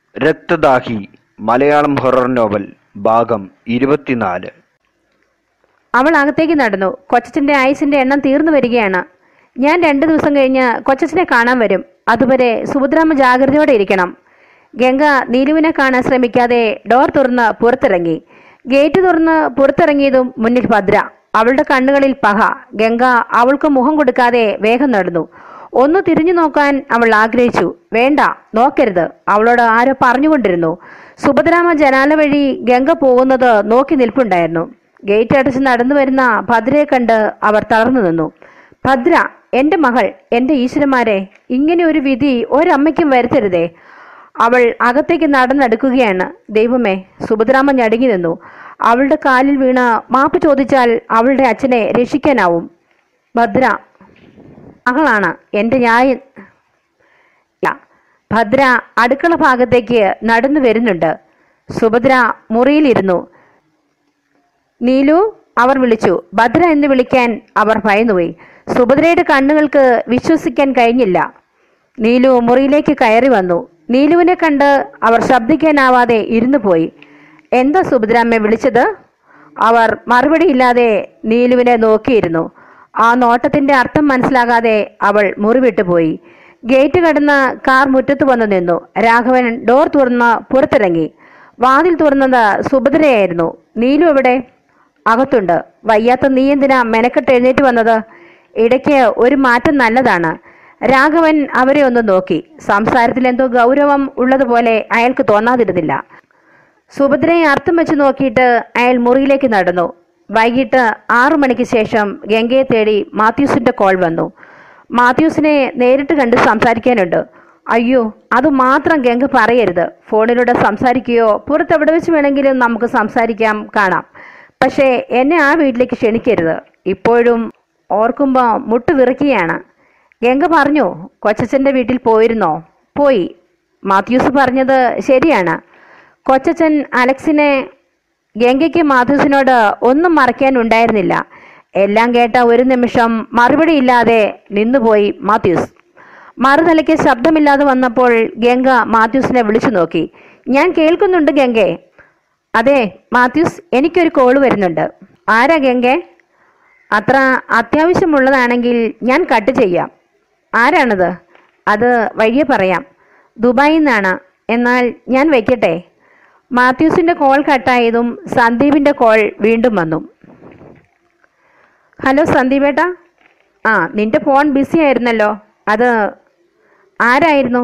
രക്തദാഹി Malayalam horror novel ഭാഗം ഇരുപത്തിനാല് അവൾ അകത്തേക്ക് നടന്നു കൊച്ചച്ചന്റെ ആയുസിന്റെ എണ്ണം തീർന്നു വരികയാണ് ഞാൻ രണ്ടു ദിവസം കഴിഞ്ഞ് കൊച്ചച്ചനെ കാണാൻ വരും അതുവരെ സുഭദ്രാമ്മ ജാഗ്രതയോടെ ഇരിക്കണം ഗംഗ നീലുവിനെ കാണാൻ ശ്രമിക്കാതെ ഡോർ തുറന്ന് പുറത്തിറങ്ങി ഗേറ്റ് തുറന്ന് പുറത്തിറങ്ങിയതും മുന്നിൽ ഭദ്ര അവളുടെ കണ്ണുകളിൽ പക ഗംഗ അവൾക്ക് മുഖം കൊടുക്കാതെ വേഗം നടന്നു ഒന്ന് തിരിഞ്ഞു നോക്കാൻ അവൾ ആഗ്രഹിച്ചു വേണ്ട നോക്കരുത് അവളോട് ആരോ പറഞ്ഞുകൊണ്ടിരുന്നു സുഭദ്രാമ ജനാല വഴി ഗംഗ പോകുന്നത് നോക്കി നിൽപ്പുണ്ടായിരുന്നു ഗേറ്റ് അടച്ച് നടന്നു വരുന്ന ഭദ്രയെ കണ്ട് അവർ തളർന്നു നിന്നു ഭദ്ര എന്റെ മകൾ എന്റെ ഈശ്വരന്മാരെ ഇങ്ങനെ ഒരു വിധി ഒരമ്മയ്ക്കും വരുത്തരുതേ അവൾ അകത്തേക്ക് നടന്നെടുക്കുകയാണ് ദൈവമേ സുഭദ്രാമ ഞടുങ്ങി നിന്നു അവളുടെ കാലിൽ വീണ് മാപ്പ് ചോദിച്ചാൽ അവളുടെ അച്ഛനെ രക്ഷിക്കാനാവും ഭദ്ര മകളാണ് എന്റെ ന്യായ ഇല്ല. ഭദ്ര അടുക്കള ഭാഗത്തേക്ക് നടന്നു വരുന്നുണ്ട് സുഭദ്ര മുറിയിലിരുന്നു നീലു അവർ വിളിച്ചു ഭദ്ര എന്ന് വിളിക്കാൻ അവർ ഭയന്നുപോയി സുഭദ്രയുടെ കണ്ണുകൾക്ക് വിശ്വസിക്കാൻ കഴിഞ്ഞില്ല നീലു മുറിയിലേക്ക് കയറി വന്നു നീലുവിനെ കണ്ട് അവർ ശബ്ദിക്കാനാവാതെ ഇരുന്നു പോയി എന്താ സുഭദ്രാമ്മ വിളിച്ചത് അവർ മറുപടിയില്ലാതെ നീലുവിനെ നോക്കിയിരുന്നു ആ നോട്ടത്തിന്റെ അർത്ഥം മനസ്സിലാകാതെ അവൾ മുറി വിട്ടുപോയി ഗേറ്റ് കടന്ന് കാർ മുറ്റത്ത് വന്നു നിന്നു രാഘവൻ ഡോർ തുറന്ന് പുറത്തിറങ്ങി വാതിൽ തുറന്നത് സുഭദ്രയായിരുന്നു നീലു എവിടെ അകത്തുണ്ട് വയ്യാത്ത നീ എന്തിനാ മെനക്കെട്ട് എഴുന്നേറ്റ് വന്നത് ഇടയ്ക്ക് ഒരു മാറ്റം നല്ലതാണ് രാഘവൻ അവരെ ഒന്ന് നോക്കി സംസാരത്തിൽ എന്തോ ഗൗരവം ഉള്ളതുപോലെ അയാൾക്ക് തോന്നാതിരുന്നില്ല സുഭദ്രയെ അർത്ഥം വെച്ച് നോക്കിയിട്ട് അയാൾ മുറിയിലേക്ക് നടന്നു വൈകിട്ട് ആറു മണിക്ക് ശേഷം ഗംഗയെ തേടി മാത്യൂസിന്റെ കോൾ വന്നു മാത്യൂസിനെ നേരിട്ട് കണ്ട് സംസാരിക്കാനുണ്ട് അയ്യോ അത് മാത്രം ഗംഗ പറയരുത് ഫോണിലൂടെ സംസാരിക്കുകയോ പുറത്തെവിടെ വെച്ച് വേണമെങ്കിലും നമുക്ക് സംസാരിക്കാം കാണാം പക്ഷേ എന്നെ ആ വീട്ടിലേക്ക് ക്ഷണിക്കരുത് ഇപ്പോഴും ഓർക്കുമ്പോൾ മുട്ട് വിറക്കുകയാണ് ഗംഗ പറഞ്ഞു കൊച്ചച്ഛൻ്റെ വീട്ടിൽ പോയിരുന്നോ പോയി മാത്യൂസ് പറഞ്ഞത് ശരിയാണ് കൊച്ചച്ഛൻ അലക്സിനെ ഗംഗയ്ക്ക് മാത്യൂസിനോട് ഒന്നും മറയ്ക്കാൻ ഉണ്ടായിരുന്നില്ല എല്ലാം കേട്ട ഒരു നിമിഷം മറുപടിയില്ലാതെ നിന്നുപോയി മാത്യൂസ് മറുതലയ്ക്ക് ശബ്ദമില്ലാതെ വന്നപ്പോൾ ഗംഗ മാത്യൂസിനെ വിളിച്ചു നോക്കി ഞാൻ കേൾക്കുന്നുണ്ട് ഗംഗെ അതെ മാത്യൂസ് എനിക്കൊരു കോള് വരുന്നുണ്ട് ആരാ ഗംഗെ അത്ര അത്യാവശ്യമുള്ളതാണെങ്കിൽ ഞാൻ കട്ട് ചെയ്യാം ആരാണത് അത് വഴിയെ പറയാം ദുബായിൽ നിന്നാണ് എന്നാൽ ഞാൻ വയ്ക്കട്ടെ മാത്യൂസിന്റെ കോൾ കട്ടായതും സന്ദീപിന്റെ കോൾ വീണ്ടും വന്നു ഹലോ സന്ദീപേട്ടാ ആ നിന്റെ ഫോൺ ബിസി ആയിരുന്നല്ലോ അത് ആരായിരുന്നു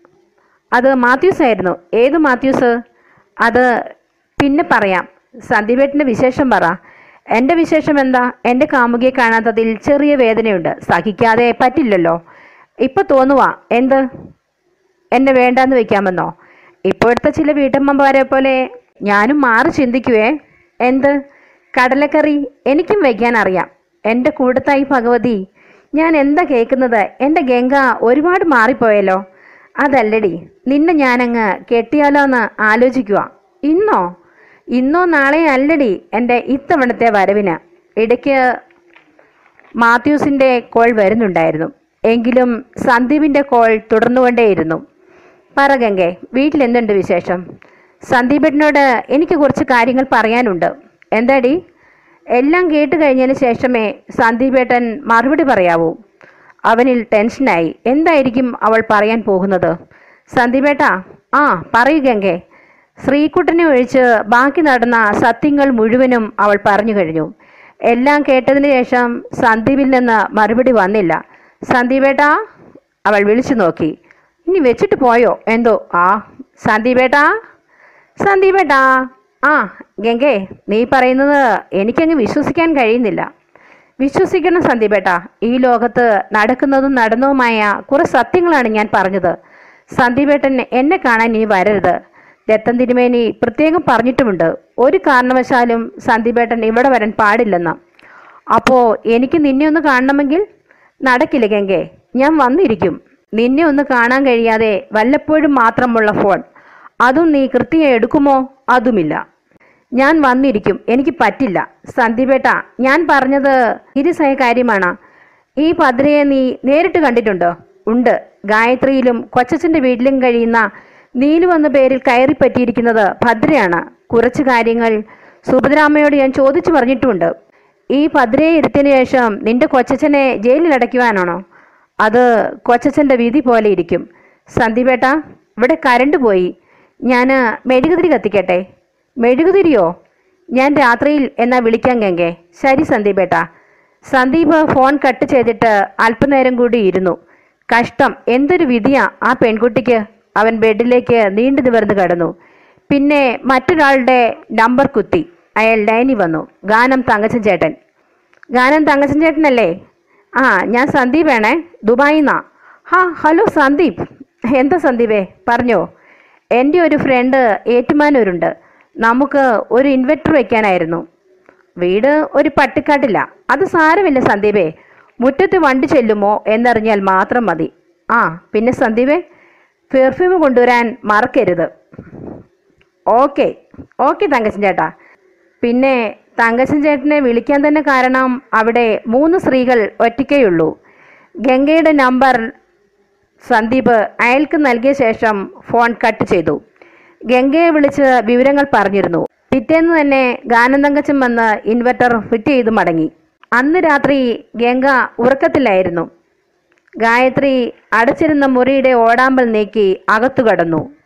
അത് മാത്യൂസ് ആയിരുന്നു ഏത് മാത്യൂസ് അത് പിന്നെ പറയാം സന്ദീപേട്ടൻ്റെ വിശേഷം പറ എൻ്റെ വിശേഷം എന്താ എൻ്റെ കാമുകിയെ കാണാത്തതിൽ ചെറിയ വേദനയുണ്ട് സഹിക്കാതെ പറ്റില്ലല്ലോ ഇപ്പൊ തോന്നുവാ എന്ത് എന്നെ വേണ്ടാന്ന് വെക്കാമെന്നോ ഇപ്പോഴത്തെ ചില വീട്ടമ്മമാരെ പോലെ ഞാനും മാറി ചിന്തിക്കുവേ എന്ത് കടലക്കറി എനിക്കും വയ്ക്കാൻ അറിയാം എൻ്റെ കൂടത്തായി ഭഗവതി ഞാൻ എന്താ കേൾക്കുന്നത് എൻ്റെ ഗംഗ ഒരുപാട് മാറിപ്പോയല്ലോ അതല്ലടി നിന്നെ ഞാനങ്ങ് കെട്ടിയാലോ എന്ന് ആലോചിക്കുക ഇന്നോ ഇന്നോ നാളെ അല്ലടി എൻ്റെ ഇത്തവണത്തെ വരവിന് ഇടയ്ക്ക് മാത്യൂസിൻ്റെ കോൾ വരുന്നുണ്ടായിരുന്നു എങ്കിലും സന്ദീപിൻ്റെ കോൾ തുടർന്നുകൊണ്ടേയിരുന്നു പറ ഗംഗെ വീട്ടിൽ എന്തുണ്ട് വിശേഷം സന്ദീപേട്ടനോട് എനിക്ക് കുറച്ച് കാര്യങ്ങൾ പറയാനുണ്ട് എന്താടി എല്ലാം കേട്ട് കഴിഞ്ഞതിന് ശേഷമേ സന്ദീപേട്ടൻ മറുപടി പറയാവൂ അവനിൽ ടെൻഷനായി എന്തായിരിക്കും അവൾ പറയാൻ പോകുന്നത് സന്ദീപേട്ടാ ആ പറയൂ ഗംഗെ ശ്രീകുട്ടനെ ഒഴിച്ച് ബാക്കി നടന്ന സത്യങ്ങൾ മുഴുവനും അവൾ പറഞ്ഞു കഴിഞ്ഞു എല്ലാം കേട്ടതിന് ശേഷം സന്ദീപിൽ നിന്ന് മറുപടി വന്നില്ല സന്ദീപേട്ടാ അവൾ വിളിച്ചു നോക്കി ഇനി വെച്ചിട്ട് പോയോ എന്തോ ആ സന്ദീപേട്ടാ സന്ദീപേട്ടാ ആ ഗംഗേ നീ പറയുന്നത് എനിക്കങ്ങ് വിശ്വസിക്കാൻ കഴിയുന്നില്ല വിശ്വസിക്കണം സന്ദീപേട്ടാ ഈ ലോകത്ത് നടക്കുന്നതും നടന്നതുമായ കുറെ സത്യങ്ങളാണ് ഞാൻ പറഞ്ഞത് സന്ദീപേട്ടൻ എന്നെ കാണാൻ ഇനി വരരുത് ദത്തൻ തിരുമേനി പ്രത്യേകം പറഞ്ഞിട്ടുമുണ്ട് ഒരു കാരണവശാലും സന്ദീപേട്ടൻ ഇവിടെ വരാൻ പാടില്ലെന്ന് അപ്പോ എനിക്ക് നിന്നെ ഒന്ന് കാണണമെങ്കിൽ നടക്കില്ല ഗംഗേ ഞാൻ വന്നിരിക്കും നിന്നെ ഒന്ന് കാണാൻ കഴിയാതെ വല്ലപ്പോഴും മാത്രമുള്ള ഫോൺ അതും നീ കൃത്യം എടുക്കുമോ അതുമില്ല ഞാൻ വന്നിരിക്കും എനിക്ക് പറ്റില്ല സന്ദീപേട്ട ഞാൻ പറഞ്ഞത് സീരിയസായ കാര്യമാണ് ഈ ഭദ്രയെ നീ നേരിട്ട് കണ്ടിട്ടുണ്ടോ ഉണ്ട് ഗായത്രിയിലും കൊച്ചച്ഛൻ്റെ വീട്ടിലും കഴിയുന്ന നീലു എന്ന പേരിൽ കയറി പറ്റിയിരിക്കുന്നത് ഭദ്രയാണ് കുറച്ച് കാര്യങ്ങൾ സുഭദ്രാമ്മയോട് ഞാൻ ചോദിച്ചു പറഞ്ഞിട്ടുമുണ്ട് ഈ ഭദ്രയെ ഇരുത്തിയതിനു ശേഷം നിന്റെ കൊച്ചച്ഛനെ ജയിലിൽ അടയ്ക്കുവാനാണോ അത് കൊച്ചച്ഛൻ്റെ വിധി പോലെ ഇരിക്കും സന്ദീപേട്ട ഇവിടെ കരണ്ട് പോയി ഞാൻ മെഴുകുതിരി കത്തിക്കട്ടെ മെഴുകുതിരിയോ ഞാൻ രാത്രിയിൽ എന്നാ വിളിക്കാൻ ഗംഗെ ശരി സന്ദീപേട്ട സന്ദീപ് ഫോൺ കട്ട് ചെയ്തിട്ട് അല്പനേരം കൂടി ഇരുന്നു കഷ്ടം എന്തൊരു വിധിയാ ആ പെൺകുട്ടിക്ക് അവൻ ബെഡിലേക്ക് നീണ്ടു നിവർന്ന് കിടന്നു പിന്നെ മറ്റൊരാളുടെ നമ്പർ കുത്തി അയാൾ ലൈനി വന്നു ഗാനം തങ്കച്ചൻ ചേട്ടൻ ഗാനം തങ്കച്ചൻ ചേട്ടനല്ലേ ആ ഞാൻ സന്ദീപേണേ ദുബായിന്നാ ഹാ ഹലോ സന്ദീപ് എന്താ സന്ദീപേ പറഞ്ഞോ എൻ്റെ ഒരു ഫ്രണ്ട് ഏറ്റുമാനൂരുണ്ട് നമുക്ക് ഒരു ഇൻവെർട്ടർ വെക്കാനായിരുന്നു വീട് ഒരു പട്ടിക്കാട്ടില്ല അത് സാരമില്ല സന്ദീപേ മുറ്റത്ത് വണ്ടി ചെല്ലുമോ എന്നറിഞ്ഞാൽ മാത്രം മതി ആ പിന്നെ സന്ദീപേ പെർഫ്യൂം കൊണ്ടുവരാൻ മറക്കരുത് ഓക്കെ ഓക്കെ തങ്കച്ചൻ ചേട്ടാ പിന്നെ തങ്കച്ചൻ ചേട്ടനെ വിളിക്കാൻ തന്നെ കാരണം അവിടെ മൂന്ന് സ്ത്രീകൾ ഒറ്റയ്ക്കേയുള്ളൂ ഗംഗയുടെ നമ്പർ സന്ദീപ് അയാൾക്ക് നൽകിയ ശേഷം ഫോൺ കട്ട് ചെയ്തു ഗംഗയെ വിളിച്ച് വിവരങ്ങൾ പറഞ്ഞിരുന്നു പിറ്റേന്ന് തന്നെ ഗാനന്തങ്കച്ചൻ വന്ന് ഇൻവെർട്ടർ ഫിറ്റ് ചെയ്ത് മടങ്ങി അന്ന് രാത്രി ഗംഗ ഉറക്കത്തിലായിരുന്നു ഗായത്രി അടച്ചിരുന്ന മുറിയുടെ ഓടാമ്പൽ നീക്കി അകത്തു കടന്നു